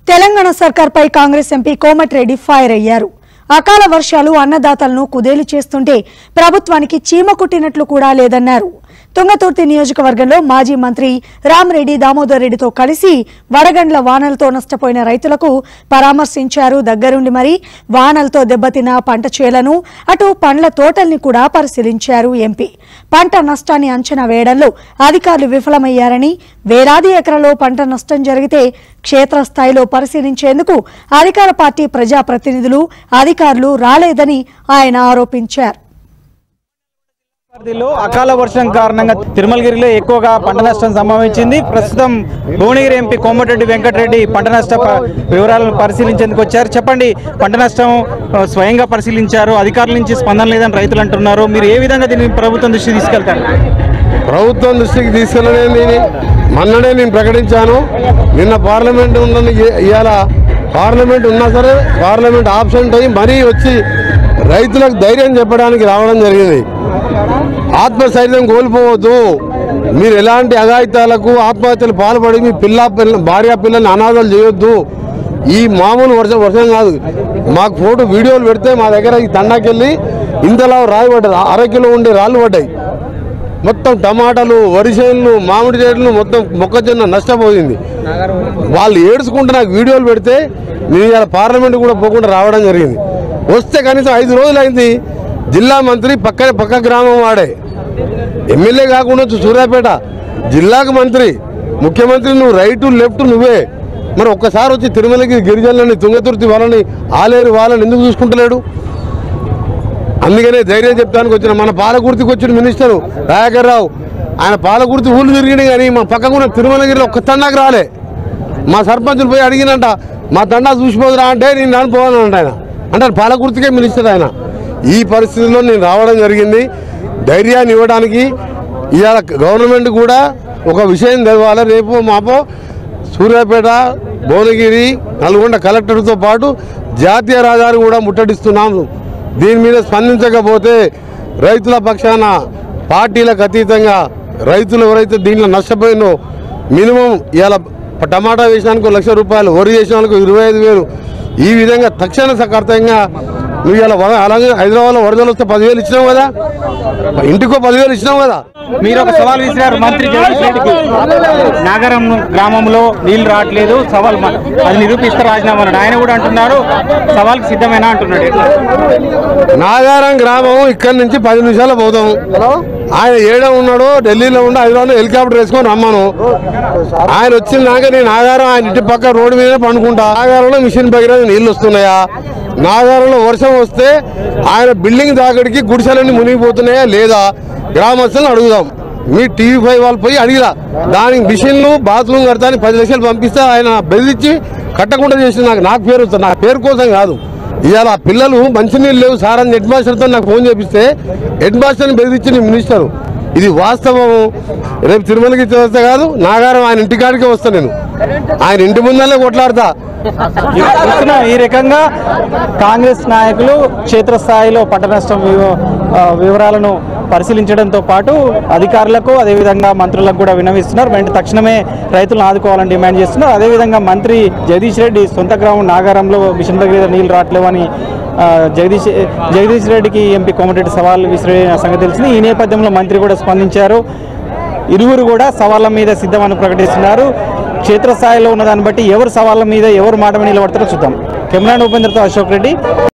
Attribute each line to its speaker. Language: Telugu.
Speaker 1: తెలంగాణ సర్కార్పై కాంగ్రెస్ ఎంపీ కోమటిరెడ్డి ఫైర్ అయ్యారు అకాల వర్షాలు అన్నదాతలను కుదేలు చేస్తుంటే ప్రభుత్వానికి చీమ కుట్టినట్లు కూడా లేదన్నారు తుంగతుర్తి నియోజకవర్గంలో మాజీ మంత్రి రామరెడ్డి దామోదర్ రెడ్డితో కలిసి వడగండ్ల వానలతో నష్టపోయిన రైతులకు పరామర్శించారు దగ్గరుండి మరి వానలతో దెబ్బతిన్న పంట చేలను అటు పండ్ల తోటల్ని కూడా పరిశీలించారు ఎంపీ పంట నష్టాన్ని అంచనా వేయడంలో అధికారులు విఫలమయ్యారని వేలాది ఎకరాల్లో పంట నష్టం జరిగితే క్షేత్రస్థాయిలో పరిశీలించేందుకు అధికార పార్టీ ప్రజాప్రతినిధులు అధికారులు రాలేదని ఆయన ఆరోపించారు
Speaker 2: పరిధిలో అకాల వర్షం కారణంగా తిరుమలగిరిలో ఎక్కువగా పంట నష్టం సంభవించింది ప్రస్తుతం భువనగిరి ఎంపీ కోమటిరెడ్డి వెంకటరెడ్డి పంట నష్ట ప- వివరాలను పరిశీలించేందుకు వచ్చారు చెప్పండి పంట నష్టం ఆ, స్వయంగా పరిశీలించారు అధికారుల నుంచి స్పందన లేదని రైతులు అంటున్నారు మీరు ఏ విధంగా దీన్ని ప్రభుత్వం దృష్టికి తీసుకెళ్తారు
Speaker 3: ప్రభుత్వం దృష్టికి తీసుకెళ్ళలేని మొన్ననే నేను ప్రకటించాను నిన్న పార్లమెంట్ ఉందని ఇ- ఇవాళ పార్లమెంట్ ఉన్నా సరే పార్లమెంట్ ఆబ్సెంట్ అయ్యి మరీ వచ్చి రైతులకు ధైర్యం చెప్పడానికి రావడం జరిగింది ఆత్మస్థైర్యం కోల్పోవద్దు మీరు ఎలాంటి అఘాయితాలకు ఆత్మహత్యలు పాల్పడి మీ పిల్ల పిల్ల భార్య పిల్లల్ని అనాథాలు చేయొద్దు ఈ మామూలు వర్షం వర్షం కాదు మాకు ఫోటో వీడియోలు పెడితే మా దగ్గర ఈ తండాకెళ్ళి ఇంతలా రాయి పడ్డది అర కిలో ఉండే రాళ్ళు పడ్డాయి మొత్తం టమాటాలు వరి చేనులు మామిడి చెట్లు మొత్తం మొక్కజొన్న నష్టపోయింది వాళ్ళు ఏడ్చుకుంటూ నాకు వీడియోలు పెడితే నేను ఇలా పార్లమెంట్ కూడా పోకుండా రావడం జరిగింది వస్తే కనీసం ఐదు రోజులు అయింది జిల్లా మంత్రి పక్క పక్క గ్రామం వాడే ఎమ్మెల్యే కాకుండా వచ్చి సూర్యాపేట జిల్లాకు మంత్రి ముఖ్యమంత్రి నువ్వు రైటు లెఫ్ట్ నువ్వే మరి ఒక్కసారి వచ్చి తిరుమలకి గిరిజనులని తుంగతుర్తి వాళ్ళని ఆలేరు వాళ్ళని ఎందుకు చూసుకుంటలేడు అందుకనే ధైర్యం చెప్తానికి వచ్చిన మన పాలకుర్తికి వచ్చిన మినిస్టరు దయాకర్ రావు ఆయన పాలకుర్తి ఊళ్ళు తిరిగింది కానీ మా పక్కకున్న తిరుమలగిరిలో ఒక్క తండాకు రాలే మా సర్పంచులు పోయి అడిగినంట మా తండా చూసిపోదురా అంటే నేను రాను పోవాలని అంట ఆయన అంటే పాలకుర్తికే మినిస్టర్ ఆయన ఈ పరిస్థితిలో నేను రావడం జరిగింది ధైర్యాన్ని ఇవ్వడానికి ఇవాళ గవర్నమెంట్ కూడా ఒక విషయం తెలవాలి రేపు మాపో సూర్యాపేట భువనగిరి నల్గొండ కలెక్టర్తో పాటు జాతీయ రహదారి కూడా ముట్టడిస్తున్నాము దీని మీద స్పందించకపోతే రైతుల పక్షాన పార్టీలకు అతీతంగా రైతులు ఎవరైతే దీంట్లో నష్టపోయినో మినిమం ఇవాళ టమాటా వేసినానికి ఒక లక్ష రూపాయలు వరి వేసినానికి ఇరవై ఐదు వేలు ఈ విధంగా తక్షణ సకర్తంగా నువ్వు ఇలా వర- అలాగే హైదరాబాద్లో వరదలు వస్తే పదివేలు ఇచ్చినావు కదా ఇంటికో పదివేలు ఇచ్చినావు కదా
Speaker 2: మీరు ఒక సవాల్ విసిరారు మంత్రి జగదీష్ రెడ్డికి నాగరం గ్రామంలో నీళ్లు రావట్లేదు సవాల్ మ- అది నిరూపిస్తే రాజీనామా అన్నాడు. ఆయన కూడా అంటున్నారు సవాల్కి సిద్ధమేనా అంటున్నాడు ఎట్లా?
Speaker 3: నాగారం గ్రామం ఇక్కడి నుంచి పది నిమిషాలు పోతాం ఆయన ఏడ ఉన్నాడో ఢిల్లీలో ఉండి హైదరాబాద్ హెలికాప్టర్ వేసుకొని రమ్మను ఆయన వచ్చిందాక నేను నాగారం ఆయన ఇంటి పక్క రోడ్డు మీద పండుకుంటా నాగారంలో మిషన్ పగిన నీళ్లు వస్తున్నాయా నాగారంలో వర్షం వస్తే ఆయన బిల్డింగ్ దాకడికి గుడిసెలన్నీ మునిగిపోతున్నాయా లేదా గ్రామస్తులను అడుగుదాం మీ టీవీ ఫైవ్ వాళ్ళు పోయి అడిగిరా దానికి మిషన్లు బాత్రూమ్ కడతానికి పది లక్షలు పంపిస్తే ఆయన బెదిరించి కట్టకుండా చేసి నాకు నాకు పేరు వస్తుంది నా పేరు కోసం కాదు ఇవాళ ఆ పిల్లలు మంచినీళ్ళు లేవు సార్ అని హెడ్ మాస్టర్తో నాకు ఫోన్ చేపిస్తే హెడ్ మాస్టర్ని బెదిరించిన మినిస్టర్ ఇది వాస్తవం రేపు తిరుమలకి వస్తే కాదు నాగారం ఆయన ఇంటికాడికే వస్తా నేను ఆయన ఇంటి ముందరే కొట్లాడతా
Speaker 2: చూస్తున్నాం ఈ రకంగా కాంగ్రెస్ నాయకులు క్షేత్రస్థాయిలో పంట నష్టం వివ- ఆ, వివరాలను పరిశీలించడంతో పాటు అధికారులకు అదేవిధంగా మంత్రులకు కూడా విన్నవిస్తున్నారు వెంట తక్షణమే రైతులను ఆదుకోవాలని డిమాండ్ చేస్తున్నారు అదేవిధంగా మంత్రి జగదీష్ రెడ్డి సొంత గ్రామం నాగారంలో మిషన్ దగ్గర నీళ్లు రావట్లేవని ఆ, జగదీష్ జగదీష్ రెడ్డికి ఎంపీ కోమటిరెడ్డి సవాల్ విసిరిన సంగతి తెలిసింది ఈ నేపథ్యంలో మంత్రి కూడా స్పందించారు ఇరువురు కూడా సవాళ్ళ మీద సిద్ధమని ప్రకటిస్తున్నారు క్షేత్రస్థాయిలో ఉన్న దాన్ని బట్టి ఎవరు సవాళ్ళ మీద ఎవరు మాట మీద నిలబడతారో చూద్దాం కెమెరా ఉపేంద్రతో అశోక్ రెడ్డి